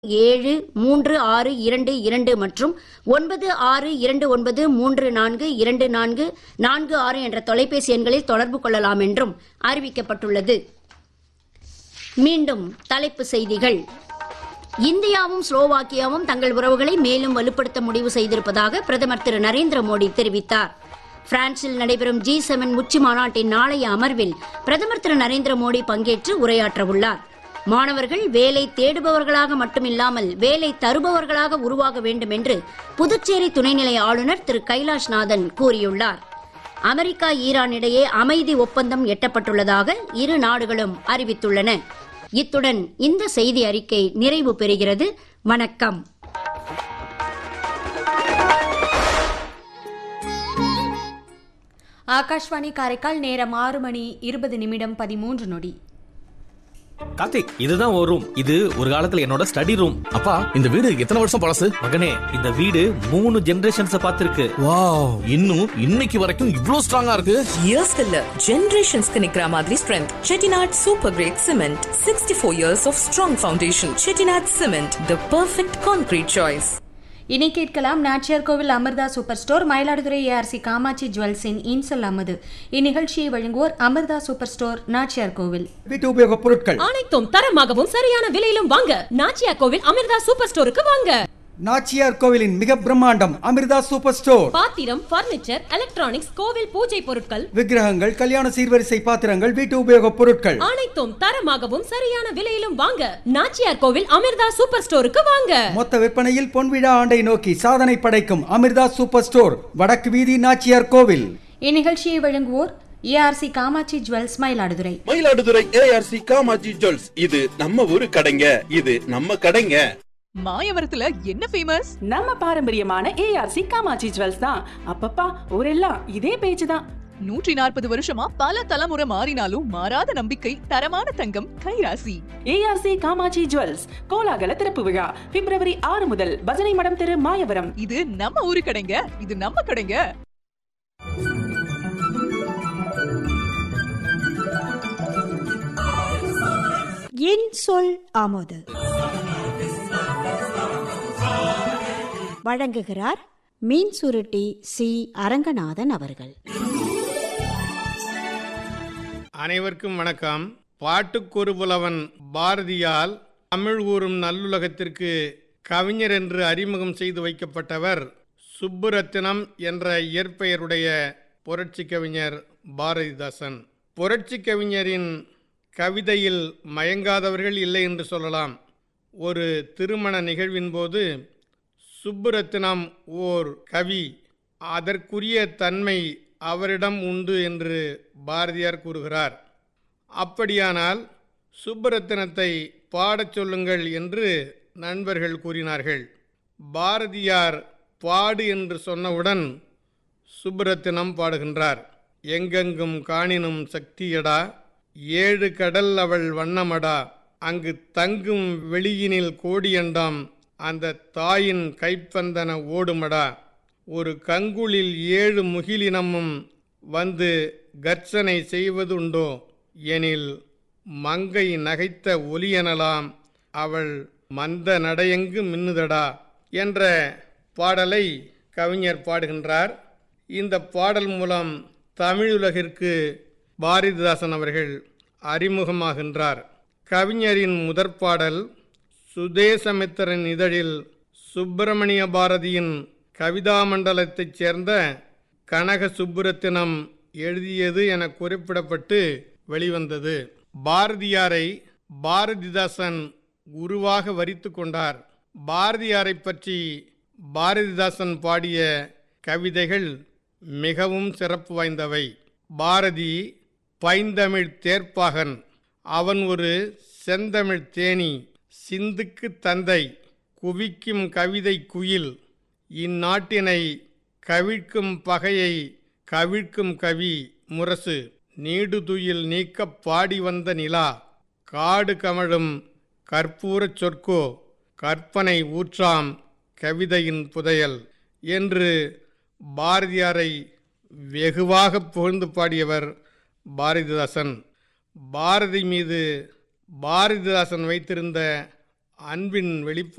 ஏழு மூன்று ஆறு இரண்டு இரண்டு மற்றும் ஒன்பது ஆறு இரண்டு ஒன்பது மூன்று நான்கு இரண்டு நான்கு நான்கு ஆறு என்ற தொலைபேசி எண்களில் தொடர்பு கொள்ளலாம் என்றும் அறிவிக்கப்பட்டுள்ளது மீண்டும் தலைப்பு செய்திகள் இந்தியாவும் ஸ்லோவாக்கியாவும் தங்கள் உறவுகளை மேலும் வலுப்படுத்த முடிவு செய்திருப்பதாக பிரதமர் திரு நரேந்திர மோடி தெரிவித்தார் பிரான்சில் நடைபெறும் ஜி செவன் உச்சி மாநாட்டின் நாளைய அமர்வில் பிரதமர் திரு நரேந்திர மோடி பங்கேற்று உரையாற்ற உள்ளார் மாணவர்கள் வேலை தேடுபவர்களாக மட்டுமில்லாமல் வேலை தருபவர்களாக உருவாக வேண்டும் என்று புதுச்சேரி துணைநிலை ஆளுநர் திரு கைலாஷ்நாதன் கூறியுள்ளார் அமெரிக்கா ஈரான் இடையே அமைதி ஒப்பந்தம் எட்டப்பட்டுள்ளதாக இரு நாடுகளும் அறிவித்துள்ளன இத்துடன் இந்த செய்தி அறிக்கை நிறைவு பெறுகிறது வணக்கம் ஆகாஷ்வாணி காரைக்கால் நேரம் ஆறு மணி இருபது நிமிடம் பதிமூன்று நொடி கார்த்திக் இதுதான் ஒரு ரூம் இது ஒரு காலத்துல என்னோட ஸ்டடி ரூம் அப்பா இந்த வீடு எத்தனை வருஷம் பழசு மகனே இந்த வீடு மூணு ஜெனரேஷன்ஸ் பார்த்திருக்கு வாவ் இன்னும் இன்னைக்கு வரைக்கும் இவ்ளோ ஸ்ட்ராங்கா இருக்கு இயர்ஸ்க்கு இல்ல ஜெனரேஷன்ஸ்க்கு நிக்கிற மாதிரி strength Chettinad super grade cement sixty four years of strong foundation Chettinad cement the perfect concrete choice இனி கேட்கலாம் Nachiyar Kovil Amirtha super store Mayiladuthurai ARC Kamatchi ஜுவல்ஸின் இன்சல் அமது இந்நிகழ்ச்சியை வழங்குவோர் அமிர்தா சூப்பர் ஸ்டோர் நாச்சியார் கோவில் வீட்டு உபயோகப் பொருட்கள் அனைத்தும் தரமாகவும் சரியான விலையிலும் வாங்க நாச்சியா கோவில் அமிர்தா சூப்பர் ஸ்டோருக்கு வாங்க நாச்சியார் கோவிலின் மிக பிரம்மாண்டம் அமிர்தா சூப்பர் ஸ்டோர் பாத்திரம் பர்னிச்சர் எலக்ட்ரானிக்ஸ் கோவில் பூஜை பொருட்கள் விக்கிரகங்கள் கல்யாண சீர்வரிசை பாத்திரங்கள் வீட்டு உபயோகப் பொருட்கள் அனைத்தும் தரமாகவும் சரியான விலையிலும் வாங்க நாச்சியார் கோவில் அமிர்தா சூப்பர் ஸ்டோருக்கு வாங்க மொத்த விற்பனையில் பொன்விழா ஆண்டை நோக்கி சாதனை படைக்கும் அமிர்தா சூப்பர் ஸ்டோர் வடக்கு வீதி நாச்சியார் கோவில் இந்நிகழ்ச்சியை வழங்குவோர் ARC Kamatchi jewels Mayiladuthurai Mayiladuthurai ARC Kamatchi jewels இது நம்ம ஊரு கடைங்க இது நம்ம கடைங்க மாயவரத்துல என்ன ஃபேமஸ் நம்ம பாரம்பரியமான ஏஆர்சி காமாட்சி ஜுவல்ஸ் தான் அப்பப்பா ஊரெல்லாம் இதே பேச்சு தான் நூற்றி நாற்பது வருஷமா பல தலைமுறை மாறினாலும் மாறாத நம்பிக்கை தரமான தங்கம் கைராசி ஏஆர்சி காமாட்சி ஜுவல்ஸ் கோலாகல திறப்பு விழா பிப்ரவரி ஆறு முதல் பஜனை மடம் தெரு மாயவரம் இது நம்ம ஊரு கடைங்க இது நம்ம கடைங்க என் சொல் ஆமோது வழங்குகிறார் மீன் சுருட்டி சி அரங்கநாதன் அவர்கள் அனைவருக்கும் வணக்கம் பாட்டுக்கொரு புலவன் பாரதியால் தமிழ் ஊறும் நல்லுலகத்திற்கு கவிஞர் என்று அறிமுகம் செய்து வைக்கப்பட்டவர் சுப்புரத்தினம் என்ற இயற்பெயருடைய புரட்சி கவிஞர் பாரதிதாசன் புரட்சி கவிஞரின் கவிதையில் மயங்காதவர்கள் இல்லை என்று சொல்லலாம் ஒரு திருமண நிகழ்வின் போது சுப்புரத்தினம் ஓர் கவி அதற்குரிய தன்மை அவரிடம் உண்டு என்று பாரதியார் கூறுகிறார் அப்படியானால் சுப்புரத்தினத்தை பாடச் சொல்லுங்கள் என்று நண்பர்கள் கூறினார்கள் பாரதியார் பாடு என்று சொன்னவுடன் சுப்புரத்தினம் பாடுகின்றார் எங்கெங்கும் காணினும் சக்தியடா ஏழு கடல் அவள் வண்ணமடா அங்கு தங்கும் வெளியினில் கோடியண்டாம் அந்த தாயின் கைப்பந்தன ஓடுமடா ஒரு கங்குளில் ஏழு முகிலினமும் வந்து கர்ச்சனை செய்வதுண்டோ எனில் மங்கை நகைத்த ஒலியெனலாம் அவள் மந்த நடையெங்கு மின்னுதடா என்ற பாடலை கவிஞர் பாடுகின்றார் இந்த பாடல் மூலம் தமிழுலகிற்கு பாரதிதாசன் அவர்கள் அறிமுகமாகின்றார் கவிஞரின் முதற் பாடல் சுதேசமித்திரன் இதழில் சுப்பிரமணிய பாரதியின் கவிதா மண்டலத்தைச் சேர்ந்த கனக சுப்புரத்தினம் எழுதியது என குறிப்பிடப்பட்டு வெளிவந்தது பாரதியாரை பாரதிதாசன் குருவாக வரித்து கொண்டார் பாரதியாரை பற்றி பாரதிதாசன் பாடிய கவிதைகள் மிகவும் சிறப்பு வாய்ந்தவை பாரதி பைந்தமிழ் தேர்ப்பாகன் அவன் ஒரு செந்தமிழ் தேனி சிந்துக்கு தந்தை குவிக்கும் கவிதை குயில் இந்நாட்டினை கவிழ்க்கும் பகையை கவிழ்க்கும் கவி முரசு நீடுதுயில் நீக்கப் பாடி வந்த நிலா காடு கமழும் கற்பூரச் சொற்கோ கற்பனை ஊற்றாம் கவிதையின் புதையல் என்று பாரதியாரை வெகுவாக புகழ்ந்து பாடியவர் பாரதிதாசன் பாரதி மீது பாரதிதாசன் வைத்திருந்த அன்பின் வெளிப்பாடு